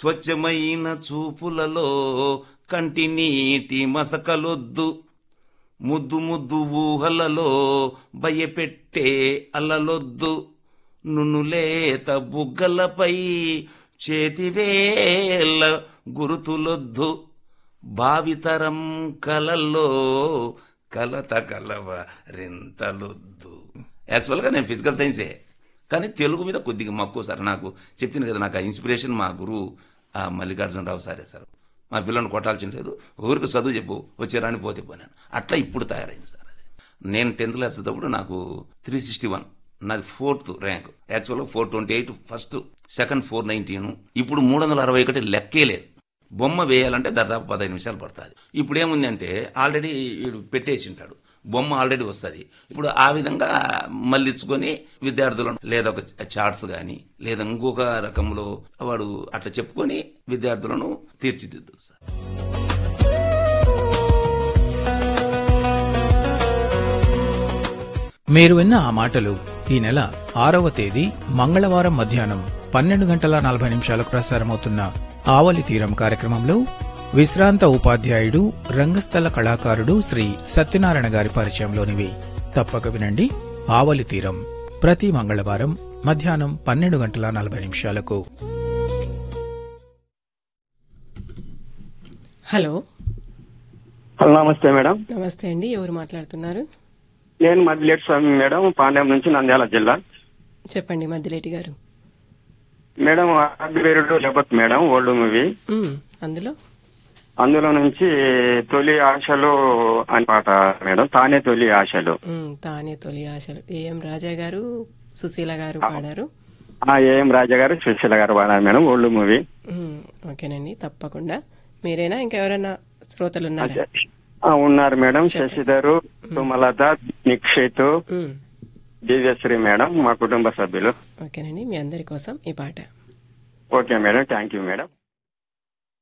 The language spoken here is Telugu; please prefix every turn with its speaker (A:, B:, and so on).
A: స్వచ్ఛమైన చూపులలో కంటి నీటి మసకలొద్దు ముద్దు ముద్దు ఊహలలో భయపెట్టే అల్లలొద్దు నునులేత బుగ్గలపై చేతివేళ్ళ గురుతులొద్దు భావితరం కలల్లో కలత కలవ రింతలొద్దు యాక్చువల్గా నేను ఫిజికల్ సైన్సే కానీ తెలుగు మీద కొద్దిగా మక్కువ సార్ నాకు చెప్పింది కదా నాకు ఆ ఇన్స్పిరేషన్ మా గురువు ఆ మల్లికార్జునరావు సారే సార్ మా పిల్లల్ని కొట్టాల్సిన లేదు ఊరికి చదువు చెప్పు వచ్చే రాని పోతే పోనాను అట్లా ఇప్పుడు తయారైంది సార్ అది నేను టెన్త్ క్లాస్ చదివేటప్పుడు నాకు త్రీ సిక్స్టీ వన్ నాది ఫోర్త్ ర్యాంక్ యాక్చువల్గా four twenty eight first second four nineteen ఇప్పుడు మూడు వందల అరవై ఒకటి లెక్కే లేదు బొమ్మ వేయాలంటే దాదాపు పదహైదు నిమిషాలు పడుతుంది ఇప్పుడు ఏముంది అంటే ఆల్రెడీ వీడు పెట్టేసి ఉంటాడు బొమ్మ ఆల్రెడీ వస్తుంది ఇప్పుడు ఆ విధంగా మళ్ళించుకొని విద్యార్థులను లేదా ఒక చార్ట్స్ కానీ లేదా ఇంకొక రకంలో వాడు అట్లా చెప్పుకొని విద్యార్థులను తీర్చిదిద్దు సార్
B: మీరు విన్న ఆ మాటలు ఈ నెల ఆరవ తేదీ మంగళవారం మధ్యాహ్నం పన్నెండు గంటల నలభై నిమిషాలకు ప్రసారమవుతున్న ఆవలి తీరం కార్యక్రమంలో విశ్రాంత ఉపాధ్యాయుడు రంగస్థల కళాకారుడు శ్రీ సత్యనారాయణ గారి పరిచయంలోనివి తప్పక వినండి ఆవలి తీరం ప్రతి మంగళవారం మధ్యాహ్నం పన్నెండు గంటల నలభై నిమిషాలకు
C: హలో
D: హలో నమస్తే మేడం
C: నమస్తే అండి ఎవరు మాట్లాడుతున్నారు
D: నేను మద్దిలేటి స్వామి మేడం పాండ్యం నుంచి నంద్యాల జిల్లా
C: చెప్పండి మద్దిలేటి గారు
D: మేడం అగ్గివేరుడు జగత్ మేడం ఓల్డ్ మూవీ
C: ఉమ్, అందులో
D: అందులో నుంచి తొలి ఆశలు అని పాట మేడం తానే తొలి ఆశలు
C: ఉమ్, తానే తొలి ఆశలు ఏఎం రాజా గారు సుశీల గారు పాడారు
D: ఆ ఏఎం రాజా గారు సుశీల గారు పాడారు మేడం ఓల్డ్ మూవీ
C: ఉమ్, ఓకేనండి తప్పకుండా మీరేనా ఇంకెవరైనా శ్రోతలు ఉన్నారా
D: ఆ, ఉన్నారు మేడం శశిధరు సుమలత నిక్షిత్
C: ఉమ్,
D: దివ్యశ్రీ మేడం మా కుటుంబ సభ్యులు
C: ఓకేనండి మీ అందరి కోసం ఈ పాట
D: okay madam thank you madam